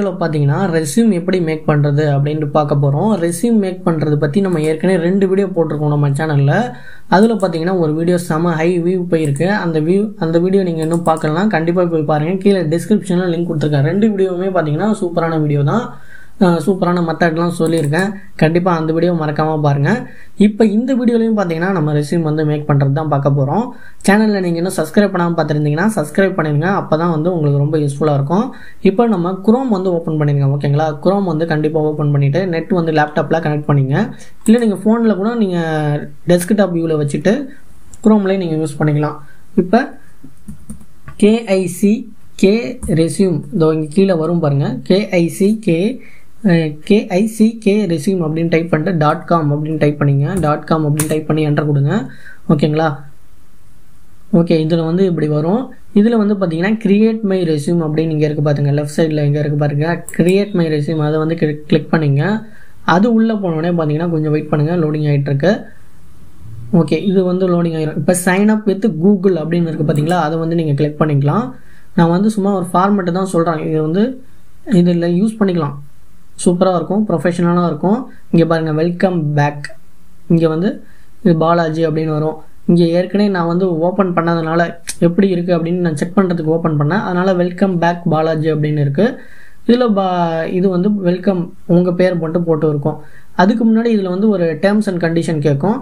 இதில் பார்த்தீங்கன்னா ரெஸ்யூம் எப்படி மேக் பண்ணுறது அப்படின்ட்டு பார்க்க போகிறோம் ரெஸ்யூம் மேக் பண்ணுறது பற்றி நம்ம ஏற்கனவே ரெண்டு வீடியோ போட்டிருக்கோம் நம்ம சேனலில் அதில் பார்த்தீங்கன்னா ஒரு வீடியோ செம ஹை வியூ போயிருக்கு அந்த வியூ அந்த வீடியோ நீங்கள் இன்னும் பார்க்கலாம் கண்டிப்பாக போய் பாருங்கள் கீழே டிஸ்கிரிப்ஷனில் லிங்க் கொடுத்துருக்கேன் ரெண்டு வீடியோவுமே பார்த்தீங்கன்னா சூப்பரான வீடியோ தான் சூப்பரான மெத்தட்லாம் சொல்லியிருக்கேன் கண்டிப்பாக அந்த வீடியோ மறக்காமல் பாருங்கள் இப்போ இந்த வீடியோலையும் பார்த்தீங்கன்னா நம்ம ரெஸ்யூம் வந்து மேக் பண்ணுறது தான் பார்க்க போகிறோம் சேனலில் நீங்கள் இன்னும் சப்ஸ்கிரைப் பண்ணாமல் பார்த்துருந்தீங்கன்னா சப்ஸ்கிரைப் பண்ணிடுங்க அப்போ தான் வந்து உங்களுக்கு ரொம்ப யூஸ்ஃபுல்லாக இருக்கும் இப்போ நம்ம குரோம் வந்து ஓப்பன் பண்ணிடுங்க ஓகேங்களா குரோம் வந்து கண்டிப்பாக ஓப்பன் பண்ணிவிட்டு நெட் வந்து லேப்டாப்பில் கனெக்ட் பண்ணிங்க இல்லை நீங்கள் ஃபோனில் கூட நீங்கள் டெஸ்க்டாப் வியூவில் வச்சுட்டு குரோம்லேயே நீங்கள் யூஸ் பண்ணிக்கலாம் இப்போ கேஐசி கே ரெஸ்யூம் இதோ இங்கே கீழே வரும் பாருங்கள் KIC K KIC K resume அப்படின்னு டைப் பண்ணிட்டு டாட் காம் அப்படின்னு டைப் பண்ணிங்க டாட் காம் அப்படின்னு டைப் பண்ணி என்டர் கொடுங்க ஓகேங்களா ஓகே இதில் வந்து இப்படி வரும் இதில் வந்து பார்த்தீங்கன்னா கிரியேட் மை ரெஸ்யூம் அப்படின்னு இங்கே இருக்குது பாருங்க லெஃப்ட் சைடில் இங்கே இருக்குது பாருங்க கிரியேட் மை ரெஸ்யூம் அதை வந்து கிளிக் பண்ணிங்க அது உள்ளே போனோடனே பார்த்தீங்கன்னா கொஞ்சம் வெயிட் பண்ணுங்கள் லோடிங் ஆகிட்டுருக்கு ஓகே இது வந்து லோடிங் ஆகிரும் இப்போ சைன் அப் வித் கூகுள் அப்படின்னு இருக்குது பார்த்தீங்களா அதை வந்து நீங்கள் கிளிக் பண்ணிக்கலாம் நான் வந்து சும்மா ஒரு ஃபார்மெட்டு தான் சொல்கிறேன் இது வந்து இதில் யூஸ் பண்ணிக்கலாம் சூப்பராக இருக்கும் ப்ரொஃபஷனலாக இருக்கும் இங்கே பாருங்கள் வெல்கம் பேக் இங்கே வந்து இது பாலாஜி அப்படின்னு வரும் இங்கே ஏற்கனவே நான் வந்து ஓப்பன் பண்ணதுனால எப்படி இருக்குது அப்படின்னு நான் செக் பண்ணுறதுக்கு ஓப்பன் பண்ணேன் அதனால் வெல்கம் பேக் பாலாஜி அப்படின்னு இருக்குது இதில் பா இது வந்து வெல்கம் உங்கள் பேர் மட்டும் போட்டு இருக்கும் அதுக்கு முன்னாடி இதில் வந்து ஒரு டேர்ம்ஸ் அண்ட் கண்டிஷன் கேட்கும்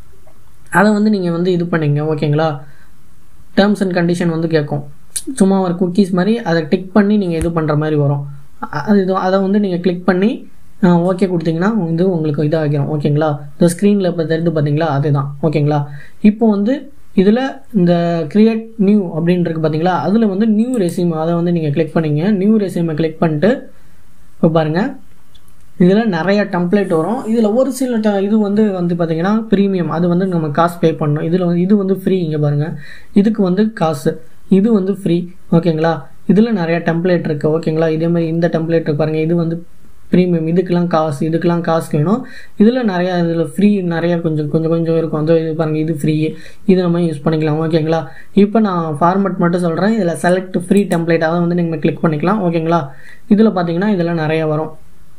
அதை வந்து நீங்கள் வந்து இது பண்ணிங்க ஓகேங்களா டேர்ம்ஸ் அண்ட் கண்டிஷன் வந்து கேட்கும் சும்மா ஒரு குக்கீஸ் மாதிரி அதை டிக் பண்ணி நீங்கள் இது பண்ணுற மாதிரி வரும் அது இது அதை வந்து நீங்கள் கிளிக் பண்ணி ஓகே கொடுத்தீங்கன்னா வந்து உங்களுக்கு இதாகிடும் ஓகேங்களா இந்த ஸ்க்ரீனில் இப்போ தெரிந்து பார்த்தீங்களா அதுதான் ஓகேங்களா இப்போ வந்து இதில் இந்த கிரியேட் நியூ அப்படின்னு இருக்கு பார்த்தீங்களா அதில் வந்து நியூ ரெசியூம் அதை வந்து நீங்கள் கிளிக் பண்ணிங்க நியூ ரெசியூமை கிளிக் பண்ணிட்டு இப்போ பாருங்கள் இதில் நிறைய டெம்ப்ளேட் வரும் இதில் ஒரு சில ட இது வந்து வந்து பார்த்திங்கன்னா ப்ரீமியம் அது வந்து நம்ம காசு பே பண்ணணும் இதில் வந்து இது வந்து ஃப்ரீ இங்கே பாருங்கள் இதுக்கு வந்து காசு இது வந்து ஃப்ரீ ஓகேங்களா இதில் நிறைய டெம்ப்ளேட் இருக்குது ஓகேங்களா இதே மாதிரி இந்த டெம்ப்ளேட் இருக்கு பாருங்கள் இது வந்து ப்ரீமியம் இதுக்கெல்லாம் காசு இதுக்கெல்லாம் காசு வேணும் இதில் நிறையா இதில் ஃப்ரீ நிறையா கொஞ்சம் கொஞ்சம் கொஞ்சம் இருக்கும் அந்த இது பாருங்கள் இது ஃப்ரீ இது நம்ம யூஸ் பண்ணிக்கலாம் ஓகேங்களா இப்போ நான் ஃபார்மெட் மட்டும் சொல்கிறேன் இதில் செலக்ட் ஃப்ரீ டெம்ப்ளேட் அதை வந்து நீங்கள் கிளிக் பண்ணிக்கலாம் ஓகேங்களா இதில் பார்த்தீங்கன்னா இதில் நிறையா வரும்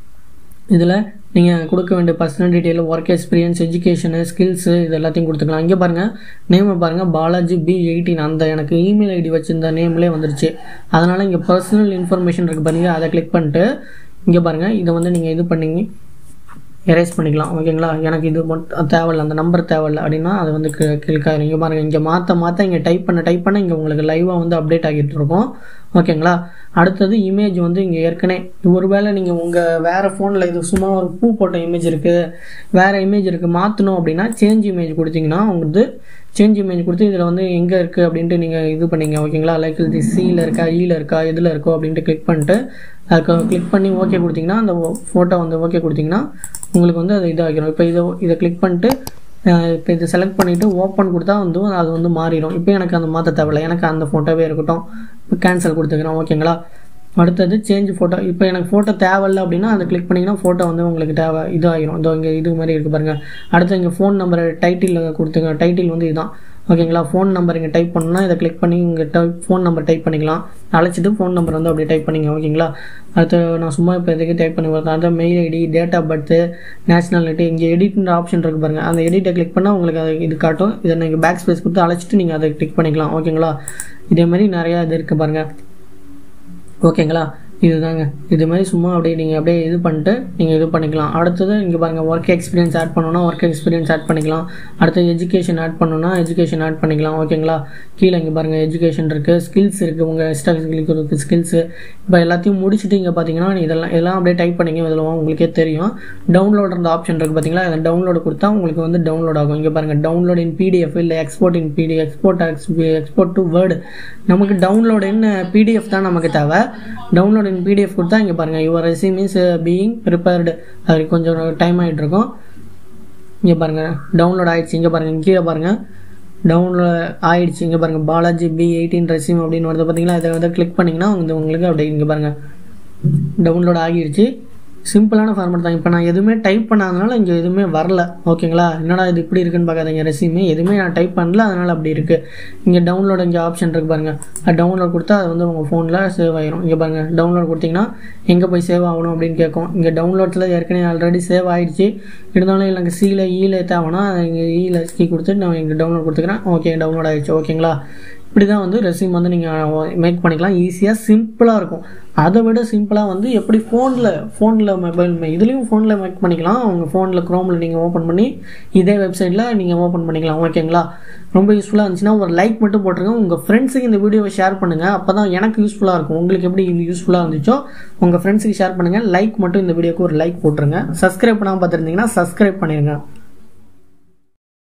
இதில் நீங்கள் கொடுக்க வேண்டிய personal detail work experience education skills இது எல்லாத்தையும் கொடுத்துக்கலாம் இங்கே பாருங்கள் நேமை பாருங்கள் பாலாஜி பி எயிட்டீன் அந்த எனக்கு இமெயில் ஐடி வச்சிருந்த நேம்லேயே வந்துருச்சு அதனால் இங்கே பர்சனல் இன்ஃபர்மேஷன் இருக்குது பாருங்கள் அதை கிளிக் பண்ணிட்டு இங்கே பாருங்கள் இதை வந்து நீங்கள் இது பண்ணிங்க எரேஸ் பண்ணிக்கலாம் ஓகேங்களா எனக்கு இது மட்டும் தேவையில்ல அந்த நம்பர் தேவையில்ல அப்படின்னா அதை வந்து கிளிக் ஆகிடும் இங்கே பாருங்கள் இங்கே மாற்ற மாற்ற இங்கே டைப் பண்ண டைப் பண்ண இங்கே உங்களுக்கு லைவாக வந்து அப்டேட் ஆகிட்டு இருக்கும் ஓகேங்களா அடுத்தது இமேஜ் வந்து இங்கே ஏற்கனவே ஒருவேளை நீங்கள் உங்கள் வேறு ஃபோனில் இது சும்மா ஒரு பூ போட்ட இமேஜ் இருக்குது வேறு இமேஜ் இருக்குது மாற்றணும் அப்படின்னா சேஞ்ச் இமேஜ் கொடுத்தீங்கன்னா உங்களுக்கு சேஞ்ச் இமேஜ் கொடுத்து இதில் வந்து எங்கே இருக்குது அப்படின்ட்டு நீங்கள் இது பண்ணீங்க ஓகேங்களா லைக் இது சியில் இருக்கா ஈயில் இருக்கா எதில் இருக்கோ அப்படின்ட்டு கிளிக் பண்ணிட்டு அதுக்கு கிளிக் பண்ணி ஓகே கொடுத்தீங்கன்னா அந்த ஃபோட்டோ வந்து ஓகே கொடுத்தீங்கன்னா உங்களுக்கு வந்து அது இதாகிடும் இப்போ இதை இதை கிளிக் பண்ணிட்டு இப்போ இதை செலக்ட் பண்ணிவிட்டு ஓப்பன் கொடுத்தா வந்து அது வந்து மாறிடும் இப்போ எனக்கு அந்த மாற்ற தேவையில்லை எனக்கு அந்த ஃபோட்டோவே இருக்கட்டும் இப்போ கேன்சல் கொடுத்துக்கிறோம் ஓகேங்களா அடுத்தது சேஞ்ச் ஃபோட்டோ இப்போ எனக்கு ஃபோட்டோ தேவையில்ல அப்படின்னா அதை கிளிக் பண்ணிங்கன்னா ஃபோட்டோ வந்து உங்களுக்கு தேவை இதாகிடும் இதோ இங்கே இது மாதிரி இருக்குது பாருங்கள் அடுத்து இங்கே ஃபோன் நம்பர் டைட்டில் கொடுத்துங்க டைட்டில் வந்து இதுதான் ஓகேங்களா ஃபோன் நம்பர் இங்கே டைப் பண்ணால் இதை கிளிக் பண்ணி இங்கே டைப் ஃபோன் நம்பர் டைப் பண்ணிக்கலாம் அழைச்சிட்டு ஃபோன் நம்பர் வந்து அப்படியே டைப் பண்ணிங்க ஓகேங்களா அடுத்து நான் சும்மா இப்போ இதுக்கு டைப் பண்ணி பார்த்தேன் அந்த mail ID date of birth nationality இங்கே எடிட்ன்ற ஆப்ஷன் இருக்குது பாருங்கள் அந்த எடிட்டை கிளிக் பண்ணால் உங்களுக்கு அது இது காட்டும் இதை நீங்கள் பேக் ஸ்பேஸ் கொடுத்து அழைச்சிட்டு நீங்கள் அதை கிளிக் பண்ணிக்கலாம் ஓகேங்களா இதே மாதிரி நிறையா இது இருக்குது பாருங்கள் ஓகேங்களா இதுதாங்க இது மாதிரி சும்மா அப்படியே நீங்கள் அப்படியே இது பண்ணிட்டு நீங்கள் இது பண்ணிக்கலாம் அடுத்தது இங்கே பாருங்கள் ஒர்க் எக்ஸ்பீரியன்ஸ் ஆட் பண்ணணும்னா ஒர்க் எக்ஸ்பீரியன்ஸ் ஆட் பண்ணிக்கலாம் அடுத்தது எஜுகேஷன் ஆட் பண்ணணும்னா எஜுகேஷன் ஆட் பண்ணிக்கலாம் ஓகேங்களா கீழே இங்கே பாருங்கள் எஜுகேஷன் இருக்குது ஸ்கில்ஸ் இருக்குது உங்கள் எக்ஸ்ட்ரா இருக்குது ஸ்கில்ஸு இப்போ எல்லாத்தையும் முடிச்சுட்டு இங்கே பார்த்தீங்கன்னா இதெல்லாம் எல்லாம் அப்படியே டைப் பண்ணிங்க இதில் உங்களுக்கே தெரியும் டவுன்லோட் அந்த ஆப்ஷன் இருக்குது பார்த்தீங்களா அதை டவுன்லோடு கொடுத்தா உங்களுக்கு வந்து டவுன்லோட் ஆகும் இங்கே பாருங்கள் டவுன்லோட் இன் பிடிஎஃப் இல்லை export in PD export export to word நமக்கு டவுன்லோட் இன் பிடிஎஃப் தான் நமக்கு தேவை டவுன்லோட் இன் பிடிஎஃப் கொடுத்தா இங்கே பாருங்கள் your resume is being prepared அது கொஞ்சம் டைம் ஆகிட்டு இருக்கும் இங்கே பாருங்கள் டவுன்லோட் ஆகிடுச்சு இங்கே பாருங்கள் கீழே பாருங்கள் டவுன்லோட் ஆகிடுச்சு இங்கே பாருங்கள் பாலாஜி பி எயிட்டீன் ரெசியூம் அப்படின்னு வருது பார்த்தீங்களா இதை வந்து கிளிக் பண்ணிங்கன்னா வந்து உங்களுக்கு அப்படியே இங்கே பாருங்கள் டவுன்லோட் ஆகிடுச்சு சிம்பிளான ஃபார்மேட் தான் இப்போ நான் எதுவுமே டைப் பண்ணாதனால இங்கே எதுவுமே வரல ஓகேங்களா என்னடா இது இப்படி இருக்குன்னு பார்க்காதீங்க ரெசியூமே எதுவுமே நான் டைப் பண்ணல அதனால் அப்படி இருக்குது இங்கே டவுன்லோட் இங்கே ஆப்ஷன் இருக்குது பாருங்கள் அது டவுன்லோட் கொடுத்தா அது வந்து உங்கள் ஃபோனில் சேவ் ஆயிரும் இங்கே பாருங்கள் டவுன்லோட் கொடுத்தீங்கன்னா எங்கே போய் சேவ் ஆகணும் அப்படின்னு கேட்கும் இங்கே டவுன்லோட்ஸில் ஏற்கனவே ஆல்ரெடி சேவ் ஆயிடுச்சு இருந்தாலும் எனக்கு சீல ஈல தேவைன்னா இங்கே ஈல கீ கொடுத்து நான் இங்கே டவுன்லோட் கொடுத்துக்கிறேன் ஓகே டவுன்லோட் ஆயிடுச்சு ஓகேங்களா இப்படி தான் வந்து ரெசியூம் வந்து நீங்கள் மேக் பண்ணிக்கலாம் ஈஸியாக சிம்பிளாக இருக்கும் அதை விட சிம்பிளாக வந்து எப்படி ஃபோனில் ஃபோனில் மொபைல் இதுலேயும் ஃபோனில் மேக் பண்ணிக்கலாம் உங்கள் ஃபோனில் க்ரோமில் நீங்கள் ஓப்பன் பண்ணி இதே வெப்சைட்டில் நீங்கள் ஓப்பன் பண்ணிக்கலாம் ஓகேங்களா ரொம்ப யூஸ்ஃபுல்லாக இருந்துச்சுன்னா ஒரு லைக் மட்டும் போட்டுருங்க உங்கள் ஃப்ரெண்ட்ஸுக்கு இந்த வீடியோவை ஷேர் பண்ணுங்கள் அப்போ தான் எனக்கு யூஸ்ஃபுல்லாக இருக்கும் உங்களுக்கு எப்படி யூஸ்ஃபுல்லாக இருந்துச்சோ உங்கள் ஃப்ரெண்ட்ஸுக்கு ஷேர் பண்ணுங்கள் லைக் மட்டும் இந்த வீடியோக்கு ஒரு லைக் போட்டுருங்க சப்ஸ்கிரைப் பண்ணாமல் பார்த்துருந்தீங்கன்னா சப்ஸ்கிரைப் பண்ணிடுங்க